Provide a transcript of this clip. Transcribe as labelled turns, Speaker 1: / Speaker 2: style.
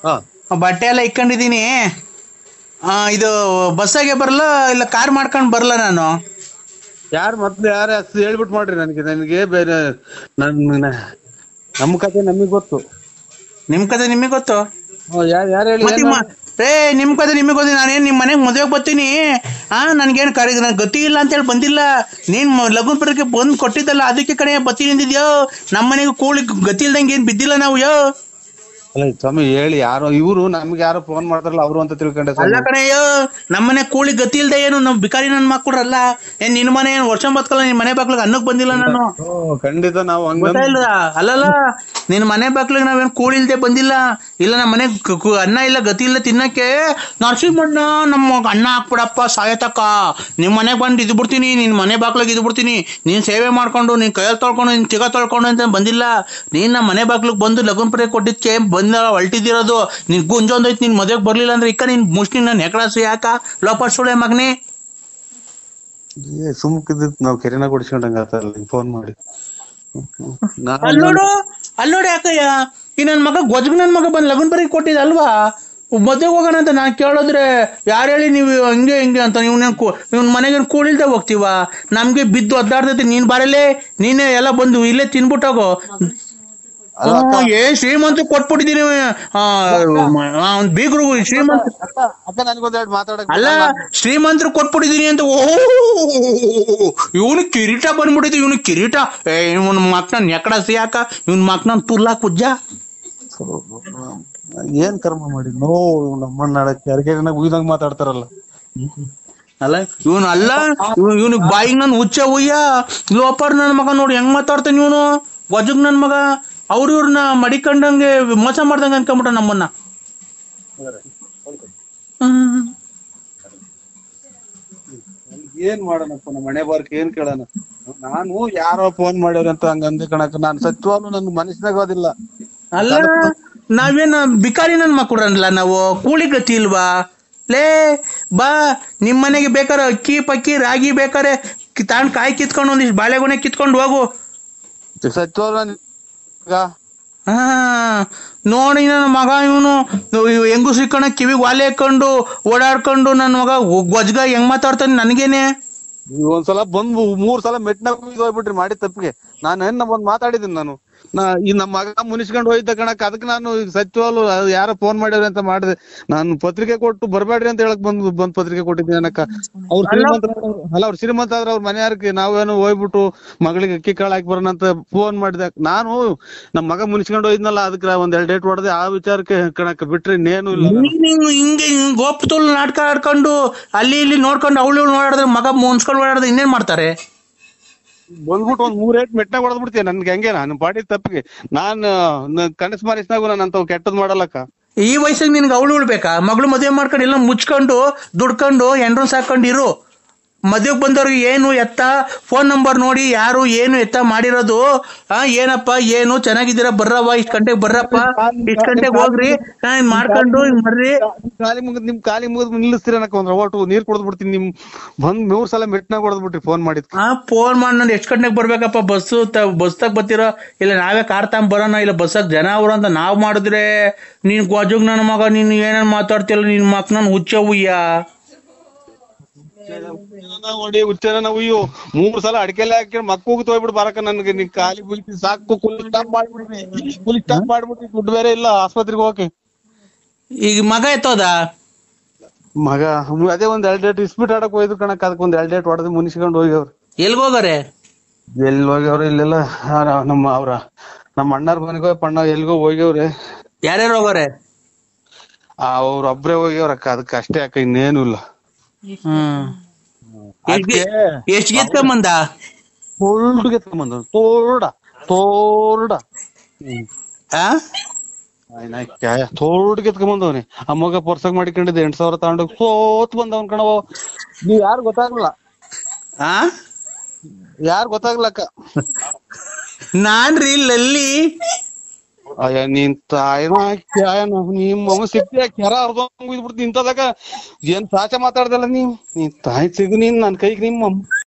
Speaker 1: ಹಾ
Speaker 2: ಬಟ್ಟೆ ಎಲ್ಲ ಇಕ್ಕೊಂಡಿದೀನಿ ಆ, ಇದು ಬಸ್ಸಾಗೆ ಬರಲ್ಲ ಇಲ್ಲ ಕಾರ್ ಮಾಡ್ಕೊಂಡ್ ಬರಲ್ಲ ನಾನು
Speaker 1: ಯಾರು ಮೊದ್ಲು ಯಾರ ಹೇಳ್ಬಿಟ್ಟು ಮಾಡ್ರಿ ನನಗೆ ನನಗೆ ಬೇರೆ ನನ್ನ ನಮ್ಮ ಕತೆ ನಮಗೆ ಗೊತ್ತು
Speaker 2: ನಿಮ್ ಕತೆ ನಿಮಗೆ ಗೊತ್ತು
Speaker 1: ಯಾರು ಯಾರು ಹೇಳಿ
Speaker 2: ಮತ್ತೆ ಮ- ಏ ನಿಮ್ ಕತೆ ನಿಮಗೆ ಗೊತ್ತಿ ನಾನೇನ್ ನಿಮ್ ಮನೆಗ್ ಮದ್ವೆಗ್ ಬರ್ತೀನಿ ಆ ನನ್ಗೇನ್ ಕರೆ ನನ್ ಗತಿ ಇಲ್ಲ ಅಂತ ಹೇಳಿ ಬಂದಿಲ್ಲ ನೀನ್ ಮ- ಲಗ್ನ ಪತ್ರಕ್ಕೆ ಬಂದ್ ಕೊಟ್ಟಿದ್ದಲ್ಲ ಅದಕ್ಕೆ ಕಡೆ ಬರ್ತೀನಿ ಅಂದಿದ್ಯೋ ನಮ್ಮ ಮನೆಗೆ ಕೂಳಿ ಗತಿ ಇಲ್ದಂಗೆ ಏನ್ ಬಿದ್ದಿಲ್ಲ ನಾವು ಯೋ
Speaker 1: ಅಲ್ಲ ಸ್ವಾಮಿ ಹೇಳಿ ಯಾರೋ ಇವರು ನಮ್ಗೆ ಯಾರೋ ಫೋನ್ ಮಾಡ್ತಾರಲ್ಲ ಅವರು ಅಂತ ತಿಳ್ಕೊಂಡೆ
Speaker 2: ಅಲ್ಲ
Speaker 1: ಸ್ವಾಮಿ
Speaker 2: ಕಣಯ್ಯೋ ನಮ್ಮನೆ ಕೂಲಿ ಗತಿ ಇಲ್ದೆ ಏನು ನಮ್ ಬಿಕಾರಿ ನನ್ ಮಕ್ಕಳ್ರಲ್ಲ ಏನ್ ನಿನ್ ಮನೆ ಏನ್ ವರ್ಷ ಬತ್ಕಲ್ಲ ನಿನ್ ಮನೆ ಬಾಗ್ಲಿಗೆ ಅನ್ನಕ್ ಬಂದಿಲ್ಲ ನಾನು
Speaker 1: ಓ, ಖಂಡಿತ ನಾವು ಹಂಗ
Speaker 2: ಗೊತ್ತಾಯಿಲ್ಲ ಅಲ್ಲಲ್ಲ ನಿನ್ ಮನೆ ಬಾಗ್ಲಿಗೆ ನಾವೇನ್ ಕೂಲಿ ಇಲ್ದೆ ಬಂದಿಲ್ಲ ಇಲ್ಲ ನಮ್ಮ ಮನೆ ಕು- ಕು- ಅನ್ನ ಇಲ್ಲ ಗತಿ ಇಲ್ಲ ತಿನ್ನಕ್ಕೆ ನರಸಿಂಹಣ್ಣ ನಮ್ಮ ಅಣ್ಣ ಹಾಕ್ಬಿಡಪ್ಪ ಸಾಯತಕ್ಕ ನಿಮ್ ಮನೆಗ್ ಬಂದು ಇದು ಬಿಡ್ತೀನಿ ನಿನ್ ಮನೆ ಬಾಗ್ಲಿಗೆ ಇದು ಬಿಡ್ತೀನಿ ನೀನ್ ಸೇವೆ ಮಾಡ್ಕೊಂಡು ನೀನ್ ಕೈಯಲ್ಲಿ ತೊಳ್ಕೊಂಡು ನೀನ್ ತಿಗ ತೊಳ್ಕೊಂಡು ಅಂತ ಬಂದಿಲ್ಲ ನೀನ್ ನಮ್ಮ ಮನೆ ಬಾಗ್ಲಿಗೆ ಬಂದು ಲಗ್ನ ಪರ್ಯ ಕೊಟ್ಟಿದ್ಕೆ ಬಂದ ಹೊಲ್ಟಿದಿರೋದು ನಿನ್ ಗುಂಜೊಂದೈತಿ ನಿನ್ ಮದ್ವೆಗ್ ಬರ್ಲಿಲ್ಲ ಅಂದ್ರೆ ಇಕ್ಕ ನಿನ್ ಮುಷ್ಟಿ ನನ್ ಹೆಕಡಾಸು ಯಾಕ ಲೋಪ ಸುಳೆ ಮಗನೇ
Speaker 1: ಸುಮ್ಕಿದ್ ನಾವ್ ಕೆರೆನ ಕೊಡಿಸ್ಕೊಂಡಂಗ ಆತಲ್ಲ ಫೋನ್ ಮಾಡಿ ನಾನ್-
Speaker 2: ಅಲ್ಲಿ ನೋಡು ಅಲ್ಲಿ ನೋಡಿ ಯಾಕಯ್ಯ ಈ ನನ್ ಮಗ ಗೊಜ್ಗ ನನ್ ಮಗ ಬಂದ್ ಲಗ್ನ ಬರೀ ಕೊಟ್ಟಿದ್ದ ಅಲ್ವಾ ಮದ್ವೆಗೆ ಹೋಗೋಣ ಅಂತ ನಾನ್ ಕೇಳಿದ್ರೆ ಯಾರು ಹೇಳಿ ನೀವು ಹಂಗೆ ಹಿಂಗೆ ಅಂತ ಇವ್ನ ಇವ್ನ ಮನೆಗೆ ಕೂಳಿಲ್ದೆ ಹೋಗ್ತೀವ ನಮ್ಗೆ ಬಿದ್ದು ಒದ್ದಾಡ್ತೈತಿ ನೀನ್ ಬಾರಲೇ ನೀನೇ ಎಲ್ಲ ಬಂದು ಇಲ್ಲೇ ತಿನ್ಬಿಟ್ಟೋಗೋ
Speaker 1: ಅಲ್ಲ ಅಕ್ಕ,
Speaker 2: ಹ್ಮ್, ಏ ಶ್ರೀಮಂತ ಕೊಟ್ಬಿಟ್ಟಿದೀನಿ ಬೀಗ್ರು ಶ್ರೀಮಂತ
Speaker 1: ಅಕ್ಕ ಅಕ್ಕ ನನ್ಗೊಂದೆರಡು ಮಾತಾಡಕ್
Speaker 2: ಅಲ್ಲ ಶ್ರೀಮಂತರು ಕೊಟ್ಬಿಟ್ಟಿದೀನಿ ಅಂತ ಓ ಇವನು ಕಿರೀಟ ಬಂದ್ಬಿಟ್ಟಿದೆ ಇವನು ಕಿರೀಟ ಏ ಇವನ್ ಮಕ್ನ ನೆಕಡ ಸಿಯಾಕ ಇವನ್ ಮಕ್ನ ತುರ್ಲಾ ಕುಜ್ಜ
Speaker 1: ಏನ್ ಕರ್ಮ ಮಾಡಿ ನೋ ನಮ್ಮಣ್ಣ ಕೆರೆಗೆರೆನ ಉಯ್ದಂಗ್ ಮಾತಾಡ್ತಾರಲ್ಲ
Speaker 2: ಅಲ್ಲ ಇವನು ಅಲ್ಲ ಇವ್ನು ಇವ್ನಿಗೆ ಬಾಯಿಗೆ ನನ್ ಹುಚ್ಚ ಉಯ್ಯ ಲೋಪರ್ ನನ್ ಮಗ ನೋಡಿ ಹೆಂಗ್ ಮಾತಾಡ್ತಾನೆ ಇವನು ವಜಗ್ ನನ್ ಮಗ ಅವ್ರ ಇವ್ರನ್ನ ಮಡಿಕೊಂಡಂಗೆ ಮೋಸ ಮಾಡ್ದಂಗೆ ಅನ್ಕೊಂಬಿಟ್ಟ ನಮ್ಮನ್ನ ಹ್ಮ್.
Speaker 1: ಏನ್ ಮಾಡೋಣಪ್ಪ ನಮ್ಮ ಮನೆ ಬಾರ್ಕ್ ಏನ್ ಕೇಳೋಣ ನಾನು ಯಾರೋ ಫೋನ್ ಮಾಡ್ಯಾರ ಅಂತ ಹಂಗ ಅಂದೆ ಕಣಕ್ಕ ನಾನ್ ಸತ್ಯವಾಗ್ಲೂ ನನ್ ಮನಸ್ಸಿನಾಗ ಅದಿಲ್ಲ
Speaker 2: ಅಲ್ಲ ನಾವೇನ ಬಿಕಾರಿ ನನ್ ಮಕ್ಕಳಲ್ಲ ನಾವು ಕೂಲಿ ಗತಿ ಇಲ್ವಾ ಲೇ ಬಾ ನಿಮ್ ಮನೆಗೆ ಬೇಕಾರೆ ಅಕ್ಕಿ ಪಕ್ಕಿ ರಾಗಿ ಬೇಕಾರೆ ಕಿ- ತಾಂಡ್ ಕಾಯಿ ಕಿತ್ಕೊಂಡು ಒಂದಿಷ್ಟು ಬಾಳೆಗೊನೆ ಕಿತ್ಕೊಂಡು ಹೋಗು
Speaker 1: ಸತ್ಯವಾಗ್ಲೂ ನನ್ ಈಗ
Speaker 2: ಹಾ ನೋಡಿ ನನ್ನ ಮಗ ಇವನು ಹೆಂಗು ಸಿಕ್ಕಣ ಕಿವಿಗೆ ವಾಲೆ ಹಾಕೊಂಡು ಓಡಾಡ್ಕೊಂಡು ನನ್ನ ಮಗ ಗೊಜ್ಗ ಹೆಂಗ್ ಮಾತಾಡ್ತಾನೆ ನನ್ಗೇನೆ
Speaker 1: ನೀವ್ ಒಂದ್ಸಲ ಬಂದ್ ಮೂರ್ ಸಲ ಮೆಟ್ನಾಗ ಹೋಗ್ಬಿಟ್ರಿ ಮಾಡಿದ ತಪ್ಪಿಗೆ ನಾನು ಏನ್ ಒಂದ್ ಮಾತಾಡಿದೀನಿ ನಾನು ನಾ ಈ ನಮ್ಮ ಮಗ ಮುನಿಸ್ಕೊಂಡ್ ಹೋಯ್ತ ಕಣಕ್ ಅದಕ್ಕೆ ನಾನು ಈಗ ಸತ್ಯವಾಗ್ಲು ಅದು ಯಾರೋ ಫೋನ್ ಮಾಡ್ಯಾರ ಅಂತ ಮಾಡಿದೆ ನಾನು ಪತ್ರಿಕೆ ಕೊಟ್ಟು ಬರ್ಬೇಡ್ರಿ ಅಂತ ಹೇಳಕ್ ಬಂದ್ ಬಂದ್ ಪತ್ರಿಕೆ ಕೊಟ್ಟಿದ್ದೀನಿ ಏನಕ್ಕ ಅವ್ರ ಶ್ರೀಮಂತ ಅಲ್ಲ ಅವ್ರ ಶ್ರೀಮಂತ ಆದ್ರೆ ಅವ್ರ ಮನೆಯಾರಕ್ಕೆ ನಾವೇನು ಹೋಗ್ಬಿಟ್ಟು ಮಗಳಿಗೆ ಅಕ್ಕಿ ಕಾಳು ಹಾಕಿ ಬರೋಣ ಅಂತ ಫೋನ್ ಮಾಡಿದೆ ನಾನು ನಮ್ ಮಗ ಮುನಿಸ್ಕೊಂಡ್ ಹೋಯ್ದ್ನಲ್ಲ ಅದಕ್ಕೆ ಒಂದ್ ಎರಡ್ ಡೇಟ್ ಹೊಡೆದೆ ಆ ವಿಚಾರಕ್ಕೆ ಕಣಕ್ ಬಿಟ್ರೆ ಇನ್ನೇನು ಇಲ್ಲ
Speaker 2: ನೀನ್ ಹಿಂಗ್ ಹಿಂಗೆ ಹಿಂಗ್ ಗೋಪ್ತುಲ್ ನಾಟಕ ಆಡ್ಕೊಂಡು ಅಲ್ಲಿ ಇಲ್ಲಿ ನೋಡ್ಕೊಂಡು ಅವಳು ಇವಳು ನೋಡಿದ್ರೆ ಮಗ ಮುನ್ಸ್ಕೊಂಡು ಓಡಾಡಿದ್ರೆ ಇನ್ನೇನ್ ಮಾಡ್ತಾರೆ
Speaker 1: ಬಂದ್ಬಿಟ್ಟು ಒಂದ್ ಮೂರ್ ಏಟ್ ಮೆಟ್ನಾಗ ಹೊಡೆದ್ಬಿಡ್ತೀಯ ನನ್ಗೆ ಹಂಗೆ ನಾನು ಪಾಡಿ ತಪ್ಪಿಗೆ ನಾನ್ ಕನಸ್ ಮಾರಿಸ್ನಾಗು ನಾನು ಅಂತ ಕೆಟ್ಟದ್ ಮಾಡಲ್ಲಕ್ಕ
Speaker 2: ಈ ವಯಸ್ಸಿಗೆ ನಿನ್ಗೆ ಅವಳು ಉಳ್ಬೇಕಾ ಮಗಳು ಮದುವೆ ಮಾಡ್ಕೊಂಡು ಎಲ್ಲ ಮುಚ್ಕೊಂಡು ದುಡ್ಕೊಂಡು ಎಂಡ್ರನ್ ಸಾಕೊಂಡು ಇರು ಮದುವೆಗೆ ಬಂದವ್ರಿಗೆ ಏನು ಎತ್ತ ಫೋನ್ ನಂಬರ್ ನೋಡಿ ಯಾರು ಏನು ಎತ್ತ ಮಾಡಿರೋದು ಆ ಏನಪ್ಪ ಏನು ಚೆನ್ನಾಗಿದ್ದೀರಾ ಬರ್ರವ್ವ ಇಷ್ಟ್ ಗಂಟೆಗೆ ಬರ್ರಪ್ಪ ಇಷ್ಟ್ ಗಂಟೆಗೆ ಹೋಗ್ರಿ ಆ, ಹಿಂಗ್ ಮಾಡ್ಕೊಂಡು ಹಿಂಗ್ ಬರ್ರಿ
Speaker 1: ಖಾಲಿ ಮುಗಿದ್ ನಿಮ್ ಖಾಲಿ ಮುಗಿದ್ ನಿಲ್ಲಿಸ್ತೀರ ಅನ್ನಕ ಒಂದ್ ಒಟ್ಟು ನೀರ್ ಕುಡ್ದ್ಬಿಡ್ತೀನಿ ನಿಮ್ ಬಂದ್ ಮೂರ್ ಸಲ ಮೆಟ್ನಾಗ ಹೊಡೆದ್ಬಿಟ್ರಿ ಫೋನ್ ಮಾಡಿದ್
Speaker 2: ಆ ಫೋನ್ ಮಾಡಿ ನಾನು ಎಷ್ಟ್ ಗಂಟೆಗೆ ಬರ್ಬೇಕಪ್ಪ ಬಸ್ಸು ಬಸ್ತಾಗ ಬರ್ತೀರೋ ಇಲ್ಲ ನಾವೇ ಕಾರ್ ತಗೊಂಡ್ ಬರೋಣ ಇಲ್ಲ ಬಸ್ಸಾಗ ಜನ ಅವ್ರು ಅಂತ ನಾವ್ ಮಾಡಿದ್ರೆ ನೀನ್ ಗೋಜುಗ್ ನನ್ನ ಮಗ ನೀನ್ ಏನೇನ್ ಮಾತಾಡ್ತಿಲ್ಲ ನಿನ್ ಮಕ್ ನನ್ ಹುಚ್ಚ ಹುಯ್ಯ
Speaker 1: ಹೊಡಿ ಹುಚ್ಚನ ನಾವು ಅಯ್ಯೋ ಮೂರ್ ಸಲ ಅಡಿಕೆಲೆ ಹಾಕಿ ಮಕ್ಕ ಹೋಗಿ ಹೋಗ್ಬಿಟ್ಟು ಬರಕ ನನ್ಗೆ ನೀ ಖಾಲಿ ಬುಲ್ತಿ ಸಾಕು ಫುಲ್ ಸ್ಟಾಪ್ ಮಾಡ್ಬಿಡ್ರಿ ಫುಲ್ ಸ್ಟಾಪ್ ಮಾಡ್ಬಿಟ್ರಿ ದುಡ್ಡು ಬೇರೆ ಇಲ್ಲ ಆಸ್ಪತ್ರೆಗೆ ಹೋಗಕ್ಕೆ
Speaker 2: ಈಗ ಮಗ ಎತ್ತೋದ
Speaker 1: ಮಗ ಹ್ಮ್, ಅದೇ ಒಂದ್ ಎರಡ್ ಡೇಟ್ ಇಸ್ಬಿಟ್ ಆಡಕ್ ಹೋಯ್ತು ಕಣಕ್ ಅದಕ್ಕೆ ಒಂದ್ ಎರಡ್ ಡೇಟ್ ಹೊಡೆದು ಮುನಿಸ್ಕೊಂಡ್ ಹೋಗ್ಯವ್ರು
Speaker 2: ಎಲ್ಗ್ ಹೋಗಾರೆ
Speaker 1: ಎಲ್ಲಿ ಹೋಗ್ಯವ್ರ ಇಲ್ಲೆಲ್ಲ ಆ, ನಮ್ಮ ಅವ್ರ ನಮ್ಮ ಅಣ್ಣಾರ್ ಮನೆಗೋ ಪಣ್ಣ ಎಲ್ಗೋ ಹೋಗ್ಯವ್ರೆ
Speaker 2: ಯಾರ್ಯಾರು ಹೋಗಾರೆ
Speaker 1: ಅವ್ರ ಒಬ್ರೇ ಹೋಗ್ಯವ್ರಕ್ಕ ಅದಕ್ಕೆ ಅಷ್ಟೇ ಅಕ್ಕ ಇನ್ನೇನು ಇಲ್ಲ
Speaker 2: ಹ್ಮ್ ಎಷ್ಟ್ ಗೆ-
Speaker 1: ಅದಕ್ಕೆ
Speaker 2: ಎಷ್ಟ್ ಗೆತ್ಕೊಂಬಂದ
Speaker 1: ತೋರ್ಡ್ ಎತ್ಕೊಂಬಂದ ತೋರ್ಡ ತೋರ್ಡ
Speaker 2: ಆ
Speaker 1: ತೋರ್ಡ್ ಎತ್ಕೊಂಬಂದವನಿ ಆ ಮಗ ಪರ್ಸಕ್ ಮಾಡಿಕೊಂಡಿದ್ದ ಎಂಟ್ ಸಾವಿರ ತಗೊಂಡೋಗ್ ಸೋತ್ ಬಂದವನ್ ಕಣವ ನೀವ್ ಯಾರು ಗೊತ್ತಾಗ್ಲಿಲ್ಲ
Speaker 2: ಆ
Speaker 1: ಯಾರು ಗೊತ್ತಾಗ್ಲಕ್ಕ
Speaker 2: ನಾನ್ರಿ ಲಲ್ಲಿ
Speaker 1: ಅಯ್ಯ ನೀನ್ ತಾಯಿನ ಕ್ಯಾಯನ ನಿಮ್ ಮಗ ಸಿಕ್ತಿ ಕೆರ ಅರ್ಧ ಬಿಡ್ತಿ ಇಂತದಾಗ ಏನ್ ಸಾಚ ಮಾತಾಡ್ದಲ್ಲ ನೀವ್ ನೀನ್ ತಾಯಿ ಸಿಗು ನೀನ್ ನನ್ ಕೈಗ್ ನಿಮ್ಮ